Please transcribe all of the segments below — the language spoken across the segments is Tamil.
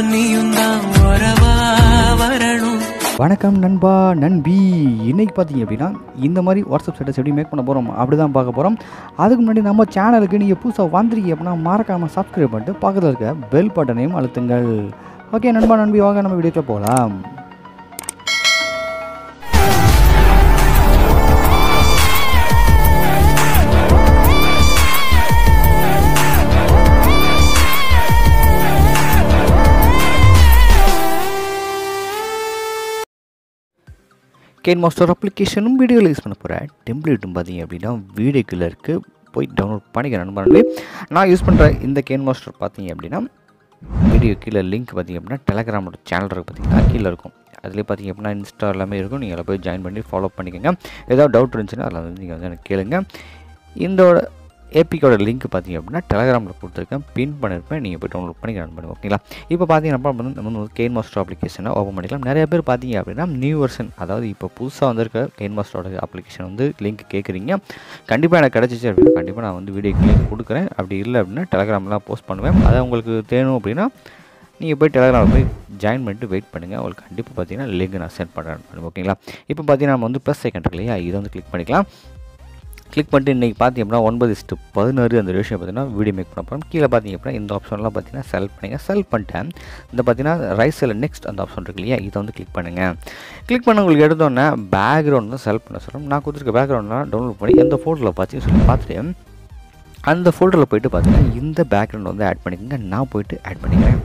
நீயும் தான் உறவா வரணும் வணக்கம் நண்பா நண்பி இன்னைக்கு பார்த்தீங்க அப்படின்னா இந்த மாதிரி வாட்ஸ்அப் ஸ்டேட்டஸ் எப்படி மேக் பண்ண போகிறோம் அப்படி தான் பார்க்க போகிறோம் அதுக்கு முன்னாடி நம்ம சேனலுக்கு நீங்கள் புதுசாக வந்துருக்கீங்க அப்படின்னா மறக்காமல் சப்ஸ்கிரைப் பண்ணிட்டு பக்கத்தில் இருக்க பெல் பட்டனையும் அழுத்துங்கள் ஓகே நண்பா நண்பி வாங்க நம்ம வீடியோக்குள்ள போகலாம் கேன் மாஸ்டர் அப்ளிகேஷனும் வீடியோவில் யூஸ் பண்ண போகிறேன் டெம்ப்ளேட்டும் பார்த்தீங்க அப்படின்னா வீடியோக்குள்ளே இருக்குது போய் டவுன்லோட் பண்ணிக்க நண்பர்களே நான் யூஸ் பண்ணுற இந்த கேன் மாஸ்டர் பார்த்தீங்க அப்படின்னா வீடியோ கீழே லிங்க் பார்த்தீங்க அப்படின்னா டெலகிராமோட சேனல் இருக்குது பார்த்தீங்கன்னா கீழே இருக்கும் அதுலேயே பார்த்தீங்க அப்படின்னா இன்ஸ்டா எல்லாமே இருக்கும் நீங்கள் அதில் போய் ஜாயின் பண்ணி ஃபாலோ பண்ணிக்கோங்க ஏதாவது டவுட் இருந்துச்சுன்னா அதில் வந்து நீங்கள் வந்து எனக்கு கேளுங்க இந்தோட ஏபிக்கோட லிங்க் பார்த்தீங்க அப்படின்னா டெலகிராமில் கொடுத்துருக்கேன் பின் பண்ணியிருப்பேன் நீங்கள் போய் டவுன்லோட் பண்ணி ரன் பண்ணுங்க ஓகேங்களா இப்போ பார்த்தீங்கன்னா வந்து நம்ம வந்து கெயின் மாஸ்டர் அப்ளிகேஷனை ஓப்பன் பண்ணிக்கலாம் நிறைய பேர் பார்த்தீங்க அப்படின்னா நியூ வெர்ஷன் அதாவது இப்போ புதுசாக வந்திருக்க கெயின் மாஸ்டரோட அப்ளிகேஷன் வந்து லிங்க் கேட்குறீங்க கண்டிப்பாக எனக்கு கிடச்சிச்சு அப்படின்னா கண்டிப்பாக நான் வந்து வீடியோக்கு லிங்க் கொடுக்குறேன் அப்படி இல்லை அப்படின்னா டெலகிராம்லாம் போஸ்ட் பண்ணுவேன் அதை உங்களுக்கு தேணும் அப்படின்னா நீங்கள் போய் டெலகிராமில் போய் ஜாயின் பண்ணிட்டு வெயிட் பண்ணுங்கள் உங்களுக்கு கண்டிப்பாக பார்த்தீங்கன்னா லிங்க் நான் சென்ட் பண்ணுறேன் ஓகேங்களா இப்போ பார்த்தீங்கன்னா நம்ம வந்து ப்ளஸ் செகண்ட் இருக்கு இல்லையா இதை வந்து கிளிக் பண்ணிக்கலாம் கிளிக் பண்ணிட்டு இன்றைக்கி பார்த்தீங்க அப்படின்னா ஒன்பது இஸ்ட்டு பதினாறு அந்த ரேஷியோ பார்த்தீங்கன்னா வீடியோ மேக் பண்ண போகிறோம் கீழே பார்த்தீங்க அப்படின்னா இந்த ஆப்ஷன்லாம் பார்த்தீங்கன்னா செலக்ட் பண்ணுங்க செலக்ட் பண்ணிட்டேன் இந்த பார்த்தீங்கன்னா ரைட் சைடில் நெக்ஸ்ட் அந்த ஆப்ஷன் இருக்கு இல்லையா இதை வந்து கிளிக் பண்ணுங்கள் கிளிக் பண்ண உங்களுக்கு எடுத்தோன்னே பேக்ரவுண்ட் தான் செலக்ட் பண்ண சொல்கிறோம் நான் கொடுத்துருக்க பேக்ரவுண்ட்லாம் டவுன்லோட் பண்ணி எந்த ஃபோட்டோவில் பார்த்து சொல்லி பார்த்துட்டு அந்த ஃபோல்டரில் போயிட்டு பார்த்தீங்கன்னா இந்த பேக்ரவுண்ட் வந்து ஆட் பண்ணிக்கோங்க நான் போயிட்டு ஆட் பண்ணிக்கிறேன்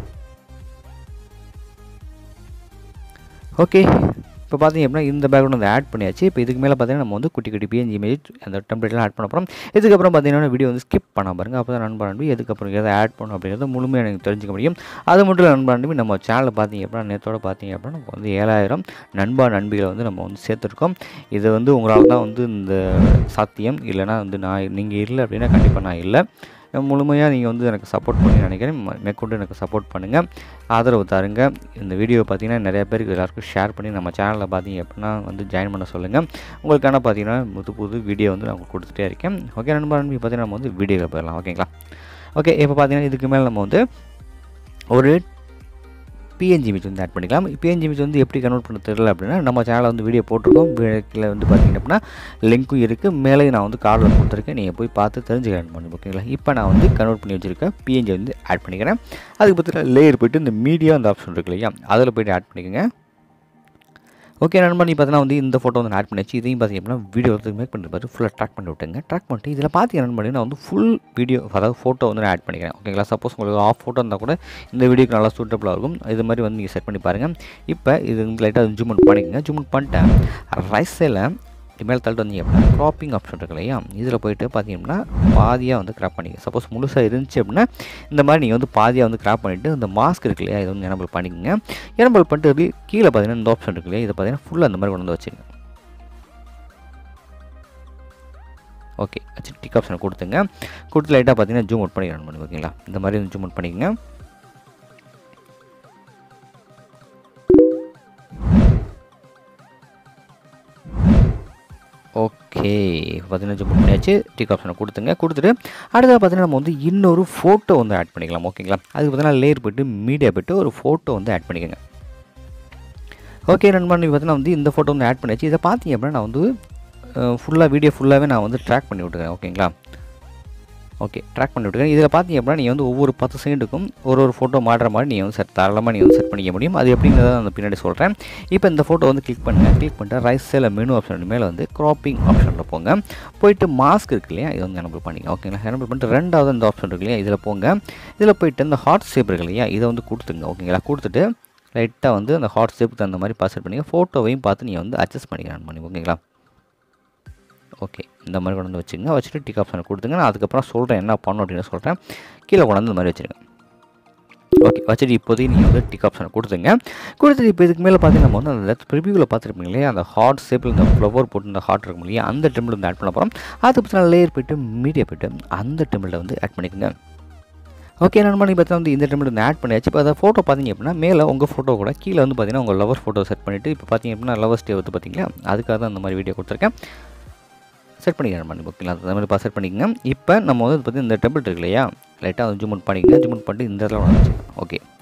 ஓகே இப்போ பார்த்தீங்க அப்படின்னா இந்த பேக்ரவுண்ட் வந்து ஆட் பண்ணியாச்சு இப்போ இதுக்கு மேலே பார்த்தீங்கன்னா நம்ம வந்து குட்டி குட்டி பிஎன்ஜி இமேஜ் அந்த டெம்ப்ளேட்லாம் ஆட் பண்ண போகிறோம் இதுக்கப்புறம் பார்த்தீங்கன்னா வீடியோ வந்து ஸ்கிப் பண்ண பாருங்க அப்போ தான் நண்பர் நம்பி எதுக்கப்புறம் எதை ஆட் பண்ணணும் அப்படிங்கிறத முழுமையாக எனக்கு தெரிஞ்சுக்க முடியும் அது மட்டும் இல்லை நண்பர் நம்பி நம்ம சேனலில் பார்த்தீங்க அப்படின்னா நேற்றோட பார்த்தீங்க அப்படின்னா நமக்கு வந்து ஏழாயிரம் நண்பா நண்பிகளை வந்து நம்ம வந்து சேர்த்துருக்கோம் இது வந்து உங்களால் தான் வந்து இந்த சாத்தியம் இல்லைனா வந்து நான் நீங்கள் இல்லை அப்படின்னா கண்டிப்பாக நான் இல்லை முழுமையாக நீங்கள் வந்து எனக்கு சப்போர்ட் பண்ணி நினைக்கிறேன் ம- மேற்கொண்டு எனக்கு சப்போர்ட் பண்ணுங்கள் ஆதரவு தாருங்க இந்த வீடியோ பார்த்தீங்கன்னா நிறைய பேருக்கு எல்லாருக்கும் ஷேர் பண்ணி நம்ம சேனலில் பார்த்தீங்க அப்படின்னா வந்து ஜாயின் பண்ண சொல்லுங்கள் உங்களுக்கான பார்த்தீங்கன்னா புது புது வீடியோ வந்து நான் உங்களுக்கு கொடுத்துட்டே இருக்கேன் ஓகே நண்பர் நம்பி பார்த்தீங்கன்னா நம்ம வந்து வீடியோவில் போயிடலாம் ஓகேங்களா ஓகே இப்போ பார்த்தீங்கன்னா இதுக்கு மேலே நம்ம வந்து ஒரு பிஎன்ஜி இமேஜ் வந்து ஆட் பண்ணிக்கலாம் பிஎன்ஜி இமேஜ் வந்து எப்படி கன்வெர்ட் பண்ண தெரியல அப்படின்னா நம்ம சேனலில் வந்து வீடியோ போட்டிருக்கோம் கீழே வந்து பார்த்தீங்க அப்படின்னா லிங்க்கும் இருக்குது மேலே நான் வந்து கார்டில் கொடுத்துருக்கேன் நீங்கள் போய் பார்த்து தெரிஞ்சுக்கலாம் பண்ணி ஓகேங்களா இப்போ நான் வந்து கன்வெர்ட் பண்ணி வச்சுருக்கேன் பிஎன்ஜி வந்து ஆட் பண்ணிக்கிறேன் அதுக்கு பற்றின லேயர் போயிட்டு இந்த மீடியா அந்த ஆப்ஷன் இருக்கு இல்லையா அதில் போயிட்டு ஆட் பண்ணிக்கோங்க ஓகே நண்பர் நீ பார்த்தீங்கன்னா வந்து இந்த ஃபோட்டோ வந்து ஆட் பண்ணிச்சு இதையும் பார்த்தீங்க அப்படின்னா வீடியோ வந்து மேக் பண்ணி பார்த்து ஃபுல்லாக ட்ராக் பண்ணி விட்டுங்க ட்ராக் பண்ணிட்டு இதில் பார்த்தீங்க நண்பர் நான் வந்து ஃபுல் வீடியோ அதாவது ஃபோட்டோ வந்து நான் ஆட் பண்ணிக்கிறேன் ஓகேங்களா சப்போஸ் உங்களுக்கு ஆஃப் ஃபோட்டோ இருந்தால் கூட இந்த வீடியோக்கு நல்லா சூட்டபுளாக இருக்கும் இது மாதிரி வந்து நீங்கள் செட் பண்ணி பாருங்கள் இப்போ இது வந்து லைட்டாக ஜூம் அவுட் பண்ணிக்கோங்க ஜூம் அவுட் பண்ணிட்டேன் ரைட் சைடில் மேலே தள்ளிட்டு வந்தீங்க அப்படின்னா க்ராப்பிங் ஆப்ஷன் இருக்கு இல்லையா இதில் போயிட்டு பார்த்தீங்கன்னா பாதியாக வந்து கிராப் பண்ணிக்க சப்போஸ் முழுசாக இருந்துச்சு அப்படின்னா இந்த மாதிரி நீங்கள் வந்து பாதியாக வந்து கிராப் பண்ணிவிட்டு இந்த மாஸ்க் இருக்கு இல்லையா இதை வந்து எனபிள் பண்ணிக்கோங்க எனபிள் பண்ணிட்டு அப்படியே கீழே பார்த்தீங்கன்னா இந்த ஆப்ஷன் இருக்கு இல்லையா இதை பார்த்தீங்கன்னா ஃபுல்லாக அந்த மாதிரி கொண்டு வந்து வச்சுங்க ஓகே வச்சு டிக் ஆப்ஷனை கொடுத்துங்க கொடுத்து லைட்டாக பார்த்தீங்கன்னா ஜூம் அவுட் பண்ணி ரன் பண்ணி ஓகேங்களா இந்த மாதிரி வந்து ஜூம் அவுட் பண்ணிக்கோங்க ஓகே பார்த்தீங்கன்னா ஜூம் பண்ணியாச்சு டிக் ஆப்ஷனை கொடுத்துங்க கொடுத்துட்டு அடுத்தது பார்த்தீங்கன்னா நம்ம வந்து இன்னொரு ஃபோட்டோ வந்து ஆட் பண்ணிக்கலாம் ஓகேங்களா அதுக்கு பார்த்தீங்கன்னா லேயர் போய்ட்டு மீடியா போய்ட்டு ஒரு ஃபோட்டோ வந்து ஆட் பண்ணிக்கோங்க ஓகே நண்பன் நீ பார்த்தீங்கன்னா வந்து இந்த ஃபோட்டோ வந்து ஆட் பண்ணியாச்சு இதை பார்த்தீங்க அப்படின்னா நான் வந்து ஃபுல்லாக வீடியோ ஃபுல்லாகவே நான் வந்து ட்ராக் பண்ணி விட்டுக்கிறேன் ஓகேங்களா ஓகே ட்ராக் பண்ணி விட்டுக்கிறேன் இதில் பார்த்தீங்க அப்படின்னா நீங்கள் வந்து ஒவ்வொரு பத்து செகண்டுக்கும் ஒரு ஒரு ஃபோட்டோ மாடுற மாதிரி நீங்கள் வந்து செட் தாராளமாக நீங்கள் வந்து செட் பண்ணிக்க முடியும் அது எப்படிங்கிறத நான் பின்னாடி சொல்கிறேன் இப்போ இந்த ஃபோட்டோ வந்து கிளிக் பண்ணுங்கள் கிளிக் பண்ணிட்டு ரைட் சைடில் மெனு ஆப்ஷன் மேலே வந்து க்ராப்பிங் ஆப்ஷனில் போங்க போயிட்டு மாஸ்க் இருக்கு இல்லையா இது வந்து எனபிள் பண்ணிங்க ஓகேங்களா எனபிள் பண்ணிட்டு ரெண்டாவது இந்த ஆப்ஷன் இருக்கு இல்லையா இதில் போங்க இதில் போயிட்டு இந்த ஹாட் ஷேப் இருக்கு இல்லையா இதை வந்து கொடுத்துங்க ஓகேங்களா கொடுத்துட்டு லைட்டாக வந்து அந்த ஹாட் ஷேப்புக்கு தகுந்த மாதிரி பாஸ் பண்ணிங்க ஃபோட்டோவையும் பார்த்து நீங்கள் வந்து அட்ஜஸ்ட் பண்ணிக்கலாம் பண்ணி ஓகேங்களா ஓகே இந்த மாதிரி கொண்டு வந்து வச்சுங்க வச்சுட்டு டிக் ஆப்ஷனை கொடுத்துங்க நான் அதுக்கப்புறம் சொல்கிறேன் என்ன பண்ணணும் அப்படின்னு சொல்கிறேன் கீழே கொண்டு வந்து இந்த மாதிரி வச்சுருங்க ஓகே வச்சுட்டு இப்போதைக்கு நீங்கள் வந்து டிக் ஆப்ஷனை கொடுத்துங்க கொடுத்துட்டு இப்போ இதுக்கு மேலே பார்த்தீங்கன்னா நம்ம வந்து அந்த ப்ரிவியூவில் பார்த்துருப்பீங்க இல்லையா அந்த ஹாட் ஷேப்பில் இந்த ஃப்ளவர் போட்டு இந்த ஹாட் இருக்கும் இல்லையா அந்த டெம்பிள் வந்து ஆட் பண்ண போகிறோம் அது பற்றி லேயர் போய்ட்டு மீடியா போய்ட்டு அந்த டெம்பிளில் வந்து ஆட் பண்ணிக்கோங்க ஓகே நண்பா நீ பார்த்தா வந்து இந்த டைமில் வந்து ஆட் பண்ணியாச்சு இப்போ அதை ஃபோட்டோ பார்த்தீங்க அப்படின்னா மேலே உங்கள் ஃபோட்டோ கூட கீழே வந்து பார்த்தீங்கன்னா உங்கள் லவர் ஃபோட்டோ செட் பண்ணிவிட்டு இப்போ பார்த்தீங்க அப்படின்னா லவர்ஸ் டே வந்து பார்த்தீங்களா அதுக்காக தான் அந்த மாதிரி வீடியோ கொடுத்துருக்கேன் செட் பண்ணிக்கிறேன் பண்ணி ஓகேங்களா அந்த மாதிரி பாஸ் செட் பண்ணிக்கங்க இப்போ நம்ம வந்து பார்த்து இந்த டெம்பிள் இருக்கு இல்லையா லைட்டாக வந்து ஜூம் அவுட் பண்ணிக்கங்க ஜூம் அவுட் பண்ணிட்டு இந்த இடத்துல வந்து வச்சுக்கோங்க ஓகே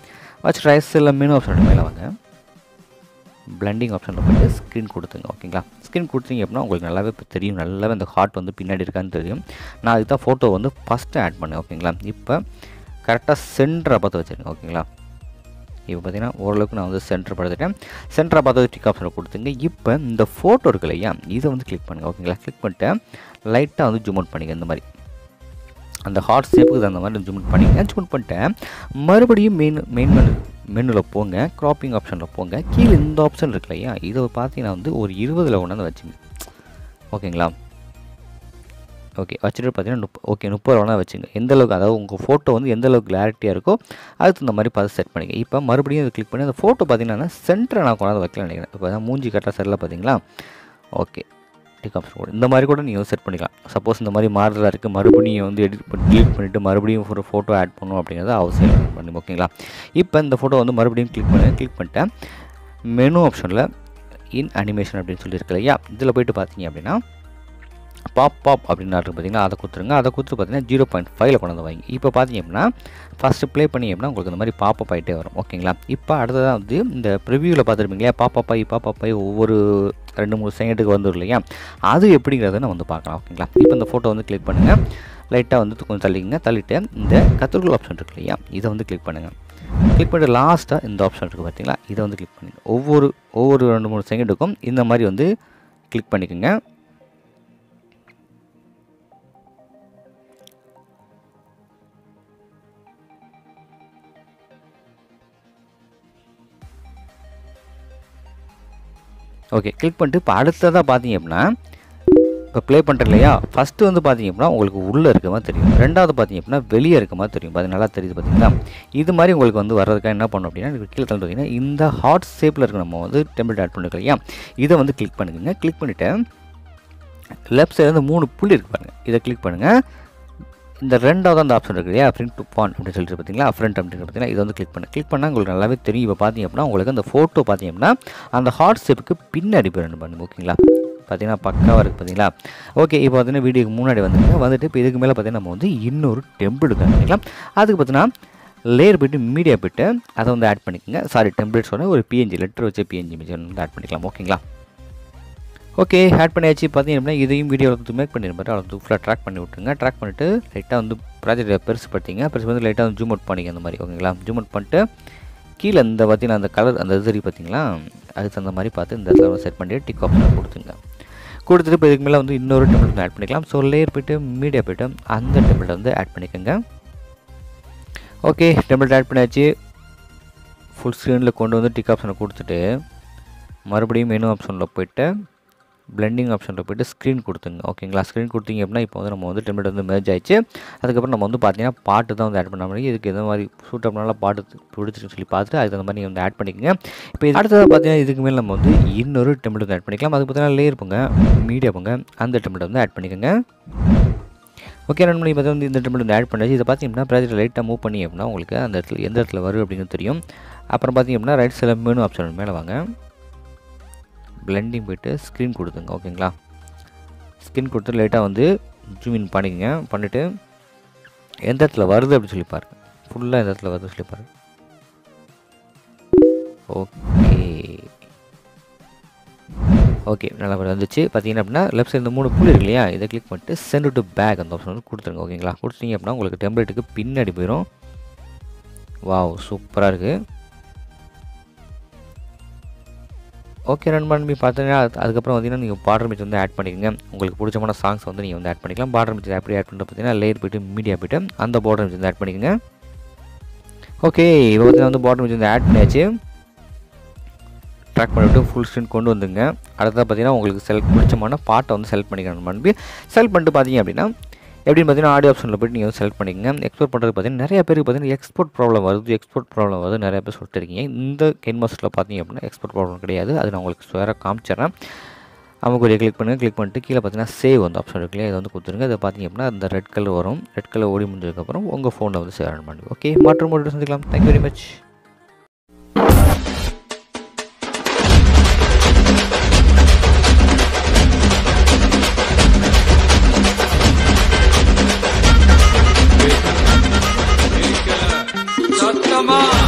வச்சு ரைஸ் இல்லை மெனு ஆப்ஷன் மேலே வாங்க பிளண்டிங் ஆப்ஷனில் போய்ட்டு ஸ்க்ரீன் கொடுத்துங்க ஓகேங்களா ஸ்க்ரீன் கொடுத்தீங்க அப்படின்னா உங்களுக்கு நல்லாவே இப்போ தெரியும் நல்லாவே அந்த ஹார்ட் வந்து பின்னாடி இருக்கான்னு தெரியும் நான் அதுக்கு தான் ஃபோட்டோ வந்து ஃபஸ்ட்டு ஆட் பண்ணேன் ஓகேங்களா இப்போ கரெக்டாக சென்டரை பார்த்து வச்சுருங்க ஓகேங்களா இப்போ பார்த்தீங்கன்னா ஓரளவுக்கு நான் வந்து சென்டர் படுத்துட்டேன் சென்டரை பார்த்து டிக் ஆப்ஷனில் கொடுத்துங்க இப்போ இந்த ஃபோட்டோ இருக்கு இல்லையா இதை வந்து கிளிக் பண்ணுங்கள் ஓகேங்களா கிளிக் பண்ணிட்டு லைட்டாக வந்து ஜூம் அவுட் பண்ணிங்க இந்த மாதிரி அந்த ஹார்ட் ஷேப்புக்கு தகுந்த மாதிரி ஜூம் அவுட் பண்ணிங்க ஜூம் அவுட் பண்ணிட்டேன் மறுபடியும் மெயின் மெயின் மெனு மெனுவில் போங்க க்ராப்பிங் ஆப்ஷனில் போங்க கீழே இந்த ஆப்ஷன் இருக்கு இல்லையா இதை பார்த்தீங்கன்னா வந்து ஒரு இருபதில் கொண்டாந்து வச்சுங்க ஓகேங்களா ஓகே வச்சுட்டு பார்த்தீங்கன்னா முப்ப ஓகே முப்பது ரூபா வச்சுங்க எந்த அளவுக்கு அதாவது உங்கள் ஃபோட்டோ வந்து எந்த அளவுக்கு கிளாரிட்டியாக இருக்கோ அதுக்கு தகுந்த மாதிரி பார்த்து செட் பண்ணிங்க இப்போ மறுபடியும் அதை கிளிக் பண்ணி அந்த ஃபோட்டோ பார்த்தீங்கன்னா சென்டரை நான் கொண்டாந்து வைக்கல நினைக்கிறேன் இப்போ தான் மூஞ்சி கரெக்டாக சரியில்லை பார்த்தீங்களா ஓகே டிக் ஆப்ஷன் கூட இந்த மாதிரி கூட நீங்கள் செட் பண்ணிக்கலாம் சப்போஸ் இந்த மாதிரி மாறுதலாக இருக்குது மறுபடியும் வந்து எடிட் பண்ணி கிளிக் பண்ணிவிட்டு மறுபடியும் ஒரு ஃபோட்டோ ஆட் பண்ணணும் அப்படிங்கிறது அவசியம் இல்லை பண்ணி ஓகேங்களா இப்போ இந்த ஃபோட்டோ வந்து மறுபடியும் கிளிக் பண்ணி கிளிக் பண்ணிட்டேன் மெனு ஆப்ஷனில் இன் அனிமேஷன் அப்படின்னு சொல்லி இருக்கு இல்லையா இதில் போயிட்டு பார்த்தீங்க அப்படின்னா பாப் பாப் அப்படின்னு இருக்கு பார்த்தீங்கன்னா அதை கொடுத்துருங்க அதை கொடுத்து பார்த்தீங்கன்னா ஜீரோ பாயிண்ட் ஃபைவ்ல கொண்டு வந்து வைங்க இப்போ பார்த்தீங்க அப்படின்னா ஃபஸ்ட்டு ப்ளே பண்ணி அப்படின்னா உங்களுக்கு இந்த மாதிரி பாப்பப் ஆகிட்டே வரும் ஓகேங்களா இப்போ அடுத்ததாக வந்து இந்த ப்ரிவியூவில் பார்த்துருப்பீங்க இல்லையா பாப்பப் ஆகி பாப்பப் ஆகி ஒவ்வொரு ரெண்டு மூணு செகண்டுக்கு வந்துடும் இல்லையா அது எப்படிங்கிறத நம்ம வந்து பார்க்கலாம் ஓகேங்களா இப்போ இந்த ஃபோட்டோ வந்து கிளிக் பண்ணுங்கள் லைட்டாக வந்து கொஞ்சம் தள்ளிங்க தள்ளிட்டு இந்த கத்திரிக்கோள் ஆப்ஷன் இருக்கு இல்லையா இதை வந்து கிளிக் பண்ணுங்கள் கிளிக் பண்ணிட்டு லாஸ்ட்டாக இந்த ஆப்ஷன் இருக்குது பார்த்தீங்களா இதை வந்து கிளிக் பண்ணுங்க ஒவ்வொரு ஒவ்வொரு ரெண்டு மூணு செகண்டுக்கும் இந்த மாதிரி வந்து கிளிக் பண்ணிக்கோங்க ஓகே கிளிக் பண்ணிட்டு இப்போ அடுத்ததாக பார்த்தீங்க அப்படின்னா இப்போ ப்ளே பண்ணுறேன் இல்லையா ஃபஸ்ட்டு வந்து பார்த்தீங்க அப்படின்னா உங்களுக்கு உள்ளே இருக்க மாதிரி தெரியும் ரெண்டாவது பார்த்தீங்க அப்படின்னா வெளியே இருக்க மாதிரி தெரியும் அது நல்லா தெரியுது பார்த்தீங்களா இது மாதிரி உங்களுக்கு வந்து வர்றதுக்காக என்ன பண்ணணும் அப்படின்னா நீங்கள் கீழே தள்ளி பார்த்தீங்கன்னா இந்த ஹாட் ஷேப்பில் இருக்க நம்ம வந்து டெம்ப்ளேட் ஆட் பண்ணிருக்கோம் இல்லையா இதை வந்து கிளிக் பண்ணுங்க கிளிக் பண்ணிவிட்டு லெஃப்ட் சைடு வந்து மூணு புள்ளி இருக்கு பாருங்கள் இதை கிளிக் பண்ணுங்கள் இந்த ரெண்டாவது அந்த ஆப்ஷன் இருக்கு இல்லையா ஃப்ரண்ட் டு பான் அப்படின்னு சொல்லிட்டு பார்த்தீங்களா ஃப்ரண்ட் அப்படின்னு பார்த்தீங்கன்னா இதை வந்து கிளிக் பண்ணு கிளிக் பண்ணால் உங்களுக்கு நல்லாவே தெரியும் இப்போ பார்த்தீங்க அப்படின்னா உங்களுக்கு அந்த ஃபோட்டோ பார்த்தீங்க அப்படின்னா அந்த ஹாட் ஷேப்புக்கு பின்னாடி போயிடணும் பண்ணு ஓகேங்களா பார்த்தீங்கன்னா பக்காவாக இருக்குது பார்த்தீங்களா ஓகே இப்போ பார்த்தீங்கன்னா வீடியோக்கு முன்னாடி வந்துருங்க வந்துட்டு இப்போ இதுக்கு மேலே பார்த்தீங்கன்னா நம்ம வந்து இன்னொரு டெம்பிள் பண்ணிக்கலாம் அதுக்கு பார்த்தீங்கன்னா லேயர் போய்ட்டு மீடியா போய்ட்டு அதை வந்து ஆட் பண்ணிக்கோங்க சாரி டெம்ப்ளேட்ஸோட ஒரு பிஎன்ஜி லெட்டர் வச்சு பிஎன்ஜி இமேஜ் வந்து ஆட் பண்ணிக்கலாம் ஓகேங்களா ஓகே ஆட் பண்ணியாச்சு பார்த்தீங்க அப்படின்னா இதையும் வீடியோவில் வந்து மேக் பண்ணிருப்பாரு அதை வந்து ஃபுல்லாக ட்ராக் பண்ணி விட்டுருங்க ட்ராக் பண்ணிவிட்டு லைட்டாக வந்து ப்ராஜெக்டை பெருசு படுத்திங்க பெருசு வந்து லைட்டாக வந்து ஜூம் அவுட் பண்ணிங்க அந்த மாதிரி ஓகேங்களா ஜூம் அவுட் பண்ணிட்டு கீழே இந்த பார்த்தீங்கன்னா அந்த கலர் அந்த இது பார்த்தீங்களா அதுக்கு தகுந்த மாதிரி பார்த்து இந்த இடத்துல செட் பண்ணி டிக் ஆப்ஷன் கொடுத்துங்க கொடுத்துட்டு இப்போ இதுக்கு மேலே வந்து இன்னொரு டெம்ப்ளேட் ஆட் பண்ணிக்கலாம் ஸோ லேயர் போய்ட்டு மீடியா போய்ட்டு அந்த டெம்ப்ளேட்டை வந்து ஆட் பண்ணிக்கோங்க ஓகே டெம்ப்ளேட் ஆட் பண்ணியாச்சு ஃபுல் ஸ்க்ரீனில் கொண்டு வந்து டிக் ஆப்ஷனை கொடுத்துட்டு மறுபடியும் மெனு ஆப்ஷனில் போயிட்டு பிளெண்டிங் ஆப்ஷனில் போய்ட்டு ஸ்க்ரீன் கொடுத்துங்க ஓகேங்களா ஸ்க்ரீன் கொடுத்தீங்க அப்படின்னா இப்போ வந்து நம்ம வந்து டெம்ப்ளேட் வந்து மேர்ஜ் ஆயிடுச்சு அதுக்கப்புறம் நம்ம வந்து பார்த்தீங்கன்னா பாட்டு தான் வந்து ஆட் பண்ண முடியும் இதுக்கு எந்த மாதிரி சூட்டப்னால பாட்டு பிடிச்சிருக்குன்னு சொல்லி பார்த்துட்டு அதுக்கு அந்த மாதிரி நீங்கள் வந்து ஆட் பண்ணிக்கோங்க இப்போ இது அடுத்ததாக பார்த்தீங்கன்னா இதுக்கு மேலே நம்ம வந்து இன்னொரு டெம்ப்ளேட் வந்து ஆட் பண்ணிக்கலாம் அதுக்கு பார்த்தீங்கன்னா லேயர் போங்க மீடியா போங்க அந்த டெம்ப்ளேட் வந்து ஆட் பண்ணிக்கோங்க ஓகே ரெண்டு மணி பார்த்து வந்து இந்த டெம்ப்ளேட் வந்து ஆட் பண்ணிச்சு இதை பார்த்தீங்கன்னா ப்ராஜெக்ட் லைட்டாக மூவ் பண்ணி அப்படின்னா உங்களுக்கு அந்த இடத்துல எந்த இடத்துல வரும் அப்படிங்கிறது தெரியும் அப்புறம் பார்த்தீங்க அப்படின்னா ரைட் சைடில் மெனு ஆப்ஷன் மேலே வாங்க பிளெண்டிங் போய்ட்டு ஸ்க்ரீன் கொடுத்துங்க ஓகேங்களா ஸ்க்ரீன் கொடுத்து லைட்டாக வந்து ஜூம் இன் பண்ணிக்கங்க பண்ணிவிட்டு எந்த இடத்துல வருது அப்படின்னு சொல்லி பாருங்க ஃபுல்லாக எந்த இடத்துல வருது சொல்லி பாருங்க ஓகே ஓகே நல்லா வந்துச்சு பார்த்தீங்கன்னா அப்படின்னா லெஃப்ட் சைடு இந்த மூணு புள்ளி இருக்கு இல்லையா இதை கிளிக் பண்ணிட்டு சென்ட் டு பேக் அந்த ஆப்ஷன் வந்து கொடுத்துருங்க ஓகேங்களா கொடுத்தீங்க அப்படின்னா உங்களுக்கு டெம்ப்ளேட்டுக்கு பின்னாடி போயிடும் வாவ் சூப்பராக இருக்குது ஓகே ரன் பண்ணி பார்த்தீங்கன்னா அது- அதுக்கப்புறம் பார்த்தீங்கன்னா நீங்கள் பார்டர் மிச் வந்து ஆட் பண்ணிக்கோங்க உங்களுக்கு பிடிச்சமான சாங்ஸ் வந்து நீங்கள் வந்து ஆட் பண்ணிக்கலாம் பார்டர் மிச் எப்படி ஆட் பண்ணுறது பார்த்தீங்கன்னா லேயர் போய்ட்டு மீடியா போய்ட்டு அந்த பார்டர் மிச் வந்து ஆட் பண்ணிக்கோங்க ஓகே இப்போ பார்த்தீங்கன்னா வந்து பார்டர் மிச் வந்து ஆட் பண்ணியாச்சு ட்ராக் பண்ணிவிட்டு ஃபுல் ஸ்க்ரீன் கொண்டு வந்துங்க அடுத்தது பார்த்தீங்கன்னா உங்களுக்கு செலக்ட் பிடிச்சமான பாட்டை வந்து செலக்ட் பண்ணிக்கணும் பண்ணி செலக்ட் பண்ணிட்டு பார்த்தீங்க அப்படின்னா எப்படின்னு பார்த்தீங்கன்னா ஆடியோ ஆப்ஷனில் போய்ட்டு நீங்கள் வந்து செலக்ட் பண்ணிக்கங்க எக்ஸ்போர்ட் பண்ணுறது பார்த்தீங்கன்னா நிறைய பேருக்கு பார்த்தீங்கன்னா எக்ஸ்போர்ட் ப்ராப்ளம் வருது எக்ஸ்போர்ட் ப்ராப்ளம் வருது நிறைய பேர் சொல்லிட்டு இருக்கீங்க இந்த கென் மாஸ்டரில் பார்த்தீங்க அப்படின்னா எக்ஸ்போர்ட் ப்ராப்ளம் கிடையாது அது நான் உங்களுக்கு வேறு காமிச்சிடுறேன் அவங்க ஒரு கிளிக் பண்ணுங்கள் கிளிக் பண்ணிட்டு கீழே பார்த்தீங்கன்னா சேவ் வந்து ஆப்ஷன் இருக்கு இல்லையா இதை வந்து கொடுத்துருங்க இதை பார்த்தீங்க அப்படின்னா அந்த ரெட் கலர் வரும் ரெட் கலர் ஓடி முடிஞ்சதுக்கப்புறம் உங்கள் ஃபோனில் வந்து சேவ் பண்ணி ஓகே மற்றும் ஒரு சந்திக்கலாம் தேங்க்யூ வெரி மச் சத்தமா